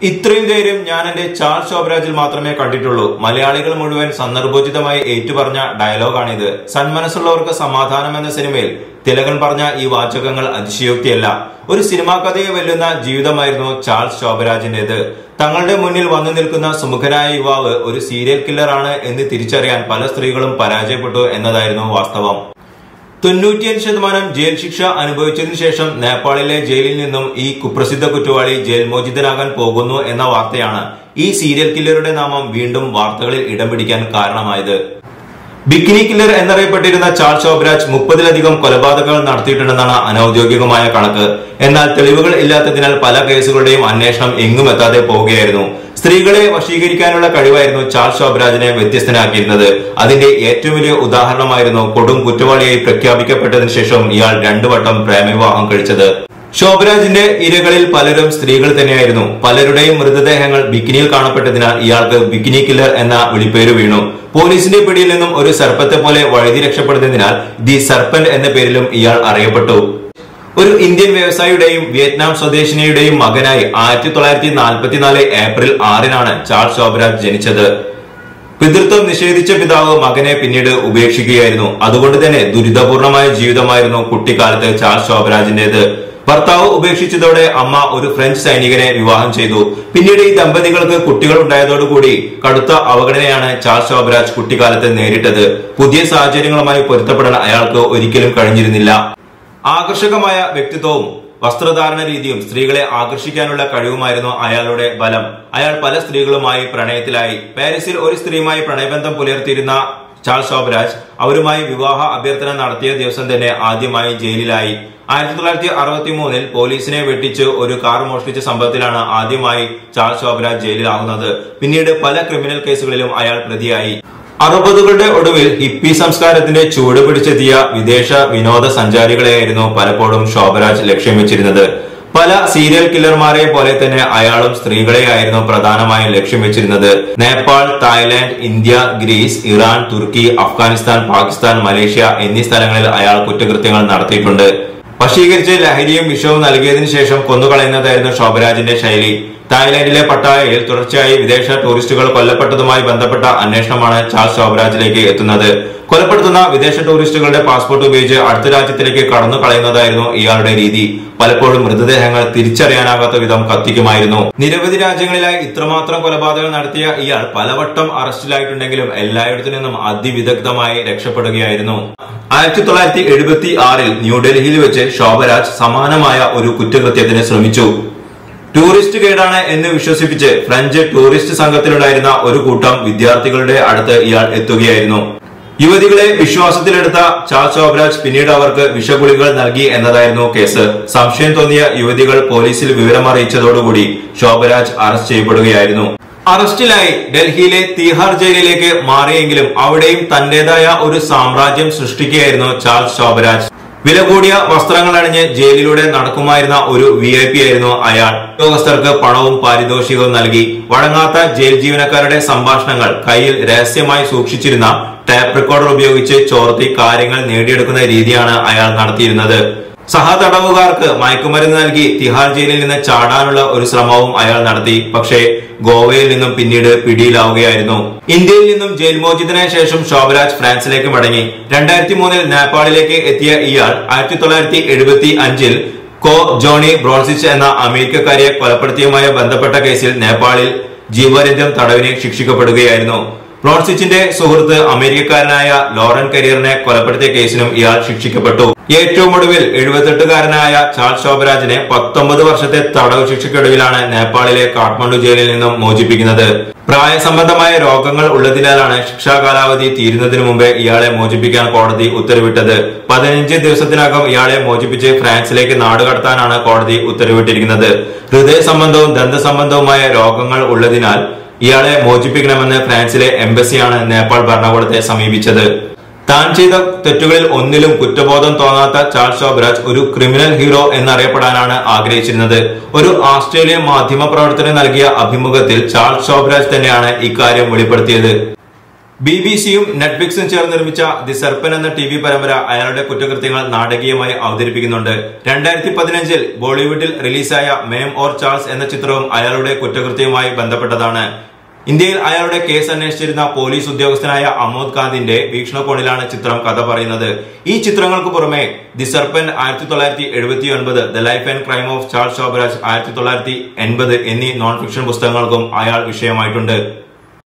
ഇത്രയും ധൈര്യം ഞാൻ എന്റെ ചാൾസ് ശോഭരാജിൽ മാത്രമേ കണ്ടിട്ടുള്ളൂ മലയാളികൾ മുഴുവൻ സന്ദർഭോചിതമായി ഏറ്റുപറഞ്ഞ ഡയലോഗാണിത് സന്മനസ്സുള്ളവർക്ക് സമാധാനം എന്ന സിനിമയിൽ തിലകൻ പറഞ്ഞ ഈ വാചകങ്ങൾ അതിശയോക്തിയല്ല ഒരു സിനിമാ കഥയെ വെല്ലുന്ന ജീവിതമായിരുന്നു ചാൾസ് ശോഭരാജിന്റേത് തങ്ങളുടെ മുന്നിൽ വന്നു നിൽക്കുന്ന സുമുഖനായ യുവാവ് ഒരു സീരിയൽ കില്ലറാണ് എന്ന് തിരിച്ചറിയാൻ പല സ്ത്രീകളും പരാജയപ്പെട്ടു എന്നതായിരുന്നു വാസ്തവം തൊണ്ണൂറ്റിയഞ്ച് ശതമാനം ജയിൽ ശിക്ഷ അനുഭവിച്ചതിനു ശേഷം നേപ്പാളിലെ ജയിലിൽ നിന്നും ഈ കുപ്രസിദ്ധ കുറ്റവാളി ജയിൽ മോചിതനാകാൻ പോകുന്നു എന്ന വാർത്തയാണ് ഈ സീരിയൽ കില്ലറുടെ നാമം വീണ്ടും വാർത്തകളിൽ ഇടം പിടിക്കാൻ കാരണമായത് ബിക്കിനി കില്ലർ എന്നറിയപ്പെട്ടിരുന്ന ചാൾ ശോഭരാജ് മുപ്പതിലധികം കൊലപാതകങ്ങൾ നടത്തിയിട്ടുണ്ടെന്നാണ് അനൌദ്യോഗികമായ കണക്ക് എന്നാൽ തെളിവുകൾ ഇല്ലാത്തതിനാൽ പല കേസുകളുടെയും അന്വേഷണം എങ്ങും എത്താതെ പോവുകയായിരുന്നു സ്ത്രീകളെ വശീകരിക്കാനുള്ള കഴിവായിരുന്നു ചാൾ ശോഭരാജിനെ വ്യത്യസ്തനാക്കിയിരുന്നത് അതിന്റെ ഏറ്റവും വലിയ ഉദാഹരണമായിരുന്നു കൊടും കുറ്റവാളിയായി പ്രഖ്യാപിക്കപ്പെട്ടതിനു ശേഷം ഇയാൾ രണ്ടു വട്ടം പ്രേമവിവാഹം കഴിച്ചത് ശോഭരാജിന്റെ ഇരകളിൽ പലരും സ്ത്രീകൾ തന്നെയായിരുന്നു പലരുടെയും മൃതദേഹങ്ങൾ ബിക്കിനിയിൽ കാണപ്പെട്ടതിനാൽ ഇയാൾക്ക് ബിക്കിനി കില്ലർ എന്ന വിളിപ്പേര് വീണു പോലീസിന്റെ പിടിയിൽ നിന്നും ഒരു സർപ്പത്തെ പോലെ വഴുതി രക്ഷപ്പെടുന്നതിനാൽ ദി സർപ്പന്റ് എന്ന പേരിലും ഇയാൾ അറിയപ്പെട്ടു ഒരു ഇന്ത്യൻ വ്യവസായിയുടെയും വിയറ്റ്നാം സ്വദേശിനിയുടെയും മകനായി ആയിരത്തി തൊള്ളായിരത്തി നാൽപ്പത്തിനാല് ഏപ്രിൽ ആറിനാണ് ചാൾസ് ശോഭരാജ് ജനിച്ചത് പിതൃത്വം നിഷേധിച്ച പിതാവ് മകനെ പിന്നീട് ഉപേക്ഷിക്കുകയായിരുന്നു അതുകൊണ്ട് തന്നെ ദുരിതപൂർണമായ ജീവിതമായിരുന്നു കുട്ടിക്കാലത്ത് ചാൾസ് ശോഭരാജിന്റേത് ഭർത്താവ് ഉപേക്ഷിച്ചതോടെ അമ്മ ഒരു ഫ്രഞ്ച് സൈനികനെ വിവാഹം ചെയ്തു പിന്നീട് ഈ ദമ്പതികൾക്ക് കുട്ടികൾ ഉണ്ടായതോടുകൂടി കടുത്ത അവഗണനയാണ് ചാൾസ് ശോഭരാജ് കുട്ടിക്കാലത്ത് നേരിട്ടത് പുതിയ സാഹചര്യങ്ങളുമായി പൊരുത്തപ്പെടാൻ അയാൾക്ക് ഒരിക്കലും കഴിഞ്ഞിരുന്നില്ല ആകർഷകമായ വ്യക്തിത്വവും വസ്ത്രധാരണ രീതിയും സ്ത്രീകളെ ആകർഷിക്കാനുള്ള കഴിവുമായിരുന്നു അയാളുടെ ബലം അയാൾ പല സ്ത്രീകളുമായി പ്രണയത്തിലായി പാരീസിൽ ഒരു സ്ത്രീയുമായി പ്രണയബന്ധം പുലർത്തിയിരുന്ന ചാൾസ് ശോഭരാജ് അവരുമായി വിവാഹ അഭ്യർത്ഥന നടത്തിയ ദിവസം തന്നെ ആദ്യമായി ജയിലിലായി ആയിരത്തി തൊള്ളായിരത്തി അറുപത്തി മൂന്നിൽ പോലീസിനെ വെട്ടിച്ച് ഒരു കാർ മോഷ്ടിച്ച സംഭവത്തിലാണ് ആദ്യമായി ചാൾസ് ശോഭരാജ് ജയിലിലാകുന്നത് പിന്നീട് പല ക്രിമിനൽ കേസുകളിലും അയാൾ പ്രതിയായി അറുപതുകളുടെ ഒടുവിൽ ഹിപ്പി സംസ്കാരത്തിന്റെ ചൂട് പിടിച്ചെത്തിയ വിദേശ വിനോദ സഞ്ചാരികളെയായിരുന്നു പലപ്പോഴും ശോഭരാജ് ലക്ഷ്യം വെച്ചിരുന്നത് പല സീരിയൽ കില്ലർമാരെ പോലെ തന്നെ അയാളും സ്ത്രീകളെയായിരുന്നു പ്രധാനമായും ലക്ഷ്യം വെച്ചിരുന്നത് Nepal Thailand India Greece Iran തുർക്കി അഫ്ഗാനിസ്ഥാൻ പാകിസ്ഥാൻ മലേഷ്യ എന്നീ സ്ഥലങ്ങളിൽ അയാൾ കുറ്റകൃത്യങ്ങൾ നടത്തിയിട്ടുണ്ട് വശീകരിച്ച് ലഹരിയും വിഷവും നൽകിയതിനു ശേഷം കൊന്നുകളയുന്നതായിരുന്നു ശോഭരാജിന്റെ ശൈലി തായ്ലാന്റിലെ പട്ടായയിൽ തുടർച്ചയായി വിദേശ ടൂറിസ്റ്റുകൾ കൊല്ലപ്പെട്ടതുമായി ബന്ധപ്പെട്ട അന്വേഷണമാണ് ചാൾസ് ശോഭരാജിലേക്ക് എത്തുന്നത് കൊലപ്പെടുത്തുന്ന വിദേശ ടൂറിസ്റ്റുകളുടെ പാസ്പോർട്ട് ഉപയോഗിച്ച് അടുത്ത രാജ്യത്തിലേക്ക് കടന്നു കളയുന്നതായിരുന്നു ഇയാളുടെ രീതി പലപ്പോഴും മൃതദേഹങ്ങൾ തിരിച്ചറിയാനാകാത്ത വിധം കത്തിക്കുമായിരുന്നു നിരവധി രാജ്യങ്ങളിലായി ഇത്രമാത്രം കൊലപാതകം നടത്തിയ ഇയാൾ പലവട്ടം അറസ്റ്റിലായിട്ടുണ്ടെങ്കിലും എല്ലായിടത്തു നിന്നും അതിവിദഗ്ധമായി രക്ഷപ്പെടുകയായിരുന്നു ആയിരത്തി തൊള്ളായിരത്തി എഴുപത്തി ആറിൽ ന്യൂഡൽഹിയിൽ വെച്ച് ശോഭരാജ് സമാനമായ ഒരു കുറ്റകൃത്യത്തിന് ശ്രമിച്ചു ടൂറിസ്റ്റ് ഗൈഡാണ് എന്ന് വിശ്വസിപ്പിച്ച് ഫ്രഞ്ച് ടൂറിസ്റ്റ് സംഘത്തിലുണ്ടായിരുന്ന ഒരു കൂട്ടം വിദ്യാർത്ഥികളുടെ അടുത്ത് ഇയാൾ എത്തുകയായിരുന്നു യുവതികളെ വിശ്വാസത്തിലെടുത്ത ചാൾ ശോഭരാജ് പിന്നീട് അവർക്ക് വിഷഗുളികൾ നൽകി എന്നതായിരുന്നു കേസ് സംശയം തോന്നിയ യുവതികൾ പോലീസിൽ വിവരമറിയിച്ചതോടുകൂടി ശോഭരാജ് അറസ്റ്റ് ചെയ്യപ്പെടുകയായിരുന്നു അറസ്റ്റിലായി ഡൽഹിയിലെ തീഹാർ ജയിലിലേക്ക് മാറിയെങ്കിലും അവിടെയും തന്റേതായ ഒരു സാമ്രാജ്യം സൃഷ്ടിക്കുകയായിരുന്നു ചാൾസ് ശോഭരാജ് വില കൂടിയ വസ്ത്രങ്ങൾ അണിഞ്ഞ് ജയിലിലൂടെ നടക്കുമായിരുന്ന ഒരു വി ഐ പി ആയിരുന്നു അയാൾ ഉദ്യോഗസ്ഥർക്ക് പണവും പാരിതോഷികവും നൽകി വഴങ്ങാത്ത ജയിൽ ജീവനക്കാരുടെ സംഭാഷണങ്ങൾ കയ്യിൽ രഹസ്യമായി സൂക്ഷിച്ചിരുന്ന ടാപ്പ് റെക്കോർഡർ ഉപയോഗിച്ച് ചോർത്തി കാര്യങ്ങൾ നേടിയെടുക്കുന്ന രീതിയാണ് അയാൾ നടത്തിയിരുന്നത് സഹതടവുകാർക്ക് മയക്കുമരുന്ന് നൽകി തിഹാർ ജയിലിൽ നിന്ന് ചാടാനുള്ള ഒരു ശ്രമവും അയാൾ നടത്തി പക്ഷേ ഗോവയിൽ നിന്നും പിന്നീട് പിടിയിലാവുകയായിരുന്നു ഇന്ത്യയിൽ നിന്നും ജയിൽ മോചിതനായ ശേഷം ശോഭരാജ് ഫ്രാൻസിലേക്ക് മടങ്ങി രണ്ടായിരത്തി മൂന്നിൽ നേപ്പാളിലേക്ക് എത്തിയ ഇയാൾ ആയിരത്തി തൊള്ളായിരത്തി എഴുപത്തി അഞ്ചിൽ കോ ജോണി ബ്രോൺസിച്ച് എന്ന അമേരിക്കക്കാരിയെ കൊലപ്പെടുത്തിയുമായി ബന്ധപ്പെട്ട കേസിൽ നേപ്പാളിൽ ജീവപര്യന്തം തടവിന് ശിക്ഷിക്കപ്പെടുകയായിരുന്നു ബ്രോൺസിച്ചിന്റെ സുഹൃത്ത് അമേരിക്കക്കാരനായ ലോറൻ കരിയറിനെ കൊലപ്പെടുത്തിയ കേസിനും ഇയാൾ ശിക്ഷിക്കപ്പെട്ടു ഏറ്റവും ഒടുവിൽ എഴുപത്തെട്ടുകാരനായ ചാൾ ശോഭരാജിനെ പത്തൊമ്പത് വർഷത്തെ തടവ് ശിക്ഷയ്ക്കൊടുവിലാണ് നേപ്പാളിലെ കാഠ്മണ്ഡു ജയിലിൽ നിന്നും മോചിപ്പിക്കുന്നത് പ്രായസംബന്ധമായ രോഗങ്ങൾ ഉള്ളതിനാലാണ് ശിക്ഷാ കാലാവധി തീരുന്നതിനു മുമ്പേ ഇയാളെ മോചിപ്പിക്കാൻ കോടതി ഉത്തരവിട്ടത് പതിനഞ്ച് ദിവസത്തിനകം ഇയാളെ മോചിപ്പിച്ച് ഫ്രാൻസിലേക്ക് നാടുകടത്താനാണ് കോടതി ഉത്തരവിട്ടിരിക്കുന്നത് ഹൃദയ സംബന്ധവും ദന്തസംബന്ധവുമായ രോഗങ്ങൾ ഉള്ളതിനാൽ ഇയാളെ മോചിപ്പിക്കണമെന്ന് ഫ്രാൻസിലെ എംബസിയാണ് നേപ്പാൾ ഭരണകൂടത്തെ സമീപിച്ചത് താൻ ചെയ്ത തെറ്റുകളിൽ ഒന്നിലും കുറ്റബോധം തോന്നാത്ത ചാൾസ് ശോഭരാജ് ഒരു ക്രിമിനൽ ഹീറോ എന്നറിയപ്പെടാനാണ് ആഗ്രഹിച്ചിരുന്നത് ഒരു ആസ്ട്രേലിയൻ മാധ്യമ പ്രവർത്തകന് നൽകിയ അഭിമുഖത്തിൽ ചാൾസ് ശോഭരാജ് തന്നെയാണ് ഇക്കാര്യം വെളിപ്പെടുത്തിയത് ബി ബി സിയും നെറ്റ്ഫ്ലിക്സും ചേർന്ന് നിർമ്മിച്ച ദി സർപ്പൻ എന്ന ടി വി പരമ്പര അയാളുടെ കുറ്റകൃത്യങ്ങൾ നാടകീയമായി അവതരിപ്പിക്കുന്നുണ്ട് രണ്ടായിരത്തി പതിനഞ്ചിൽ ബോളിവുഡിൽ റിലീസായ മേം ഓർ ചാൾസ് എന്ന ചിത്രവും അയാളുടെ കുറ്റകൃത്യവുമായി ബന്ധപ്പെട്ടതാണ് ഇന്ത്യയിൽ അയാളുടെ കേസ് അന്വേഷിച്ചിരുന്ന പോലീസ് ഉദ്യോഗസ്ഥനായ അമോദ് കാന്തിന്റെ വീക്ഷണകോണിലാണ് ചിത്രം കഥ പറയുന്നത് ഈ ചിത്രങ്ങൾക്ക് പുറമെ ദി സർപ്പൻ ആയിരത്തി തൊള്ളായിരത്തി എഴുപത്തി ഒൻപത് the life and crime of Charles Sobhraj ആയിരത്തി തൊള്ളായിരത്തി എൺപത് എന്നീ നോൺ ഫിക്ഷൻ പുസ്തകങ്ങൾക്കും അയാൾ വിഷയമായിട്ടുണ്ട്